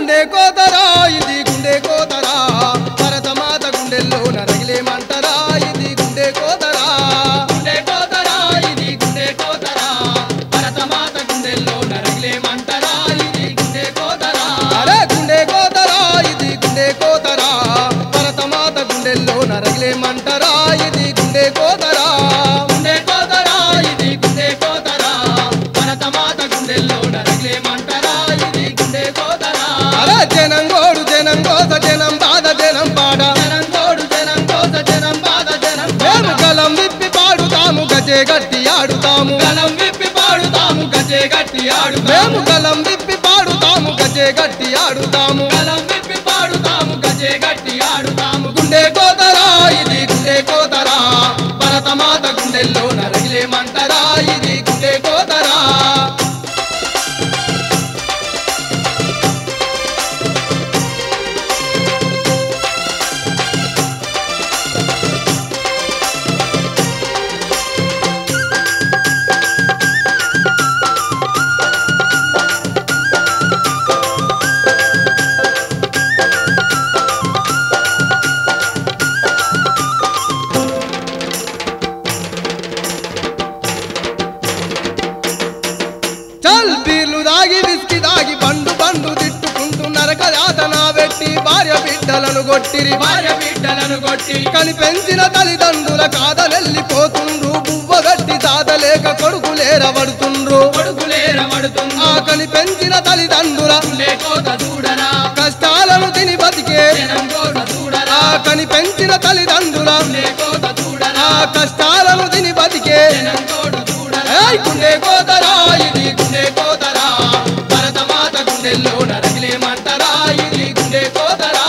గుండె కోతరా ఇది గుండె కోతరా భరతమాత గుండెల్లో నరగిలేమంటరా ఇది గుండె కోతరా గుండె కోతరా ఇది గుండె కోతరా భరతమాత గుండెల్లో నరగలేమంటరా ఇది గుండె కోతరా అరే గుండె కోతరా ఇది గుండె కోతరా భరతమాత గుండెల్లో నరగిలేమంటరా ఇది గుండె కోతరా గుండె కోతరా ఇది గుండె కోతరా భరతమాత గుండెల్లో నరగలేమంటరా ఇది గుండె కోతరా అరే జనం గోడు జనం కోస జనం బాధ జనం పాడ జనం తోడు జనం కోస జనం బాధ జనం మేము గలం విప్పి పాడుతాము గజే గట్టి ఆడుతాము గలం విప్పి పాడుతాము గజే గట్టి ఆడుతాము మేము గలం విప్పి పాడుతాము గజే గట్టి ఆడుతాము గలం విప్పి పాడుతాము గజే గట్టి ఆడుతాము గుండె కోతరా ఇది గుండె కోతరా భరతమాత గుండెల్లో నరగిలేమంటరా ఇది గుండె కోతరా చల్ బీర్లు దాగి విస్కి దాగి బండు బండు తిట్టుకుంటూ నరక యాతన పెట్టి భార్య బిడ్డలను కొట్టిరి భార్య బిడ్డలను కొట్టి కని పెంచిన తల్లిదండ్రుల కాదలెళ్ళిపోతుండ్రు బువ్వగట్టి తాతలేక కొడుకులేరబడుతుండ్రు కొడుకులేరబడుతుంది ఆ కని పెంచిన తల్లిదండ్రుల గుండె కోత చూడరా కష్టాలను తిని బతికే జనం కోత చూడరా ఆ కని పెంచిన తల్లిదండ్రుల గుండె కోత చూడరా ఆ కష్టాలను తిని బతికే జనం తోడు చూడరా ఏయ్ గుండె కోతరా ఇది గుండె కోతరా భరతమాత గుండెల్లో నరగలేమంటరా ఇది గుండె కోతరా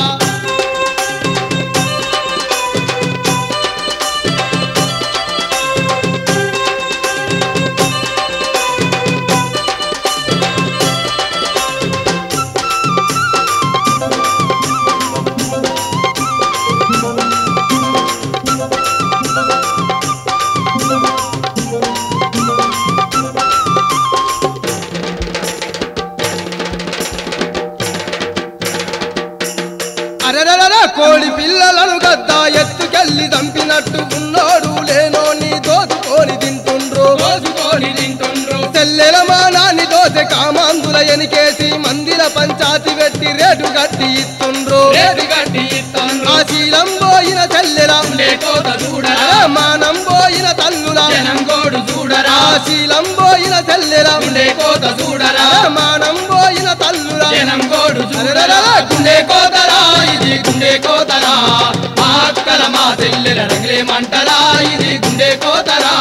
అరెరర కోడి పిల్లలను గద్ద ఎత్తుకెళ్ళి దంపినట్టు ఉన్నోడు లేనోని దోచుకొని తింటుండ్రు రోజుకోని తింటుండ్రు తెల్లెల మానాన్ని దోసె కామాందుల ఎనికేసి మందిర పంచాతి పెట్టి రేటు కట్టి ఇస్తుండ్రు రేటు గట్టి ఇస్తుండ్రు ఆ శీలం పోయిన చెల్లెల గుండె కోత చూడరా అరే మానం పోయిన తల్లుల జనం కోడు చూడరా ఆ శీలం పోయిన చెల్లెల గుండె కోత చూడరా అరే మానం పోయిన తల్లుల జనం కోడు చూడరా అరెరర గుండె కోతరా ఇది గుండె కోతరా మా అక్కల మా చెల్లెల రగిలేమంటరా ఇది గుండె కోతరా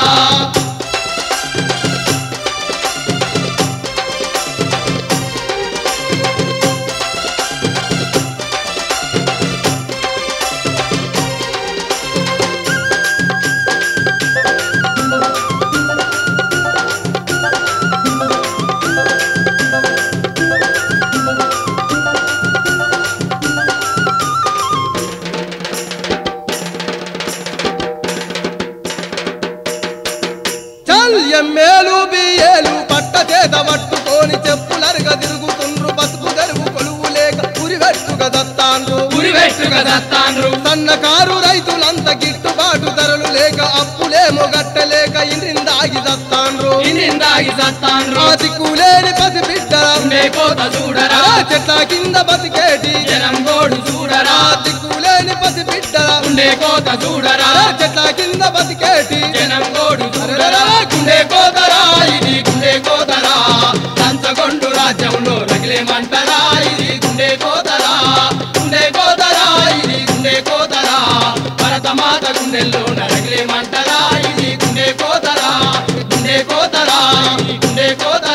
చల్ ఎమ్మేలు బియ్యేలు పట్ట చేత పట్టుకొని చెప్పులరుగా తిరుగుతుండ్రు బతుకు తెరుగు కొలువు లేక ఉరిగట్టుగా దత్తాండ్రు ఉరివెట్టుగా దత్తాండ్రు సన్నకారు రైతులంత గిట్టుబాటు ధరలు లేక అప్పులేమో గట్టలేక ఇంద్రిందాగి దత్తాండ్రు ఇన్నిందాగి సత్తాండ్రు ఆ దిక్కులేని పసి బిడ్డల గుండె కోత చూడరా చెట్ల కింద బతికేటి జనం కోడు చూడరా ఆ దిక్కులేని పసి బిడ్డల గుండె కోత చూడరా చెట్ల కింద బతికేటి జనం కోడు చూడరా గుండె కోతరా ఇది గుండె కోతరా దంచగొండు రాజ్యంలో రగిలేమంటరా ఇది గుండె కోతరా గుండె కోతరా ఇది గుండె కోతరా భరతమాత గుండెల్లో నరగిలేమంటరా ఇది గుండె కోతరా గుండె కోతరా ఇది గుండె కోతరా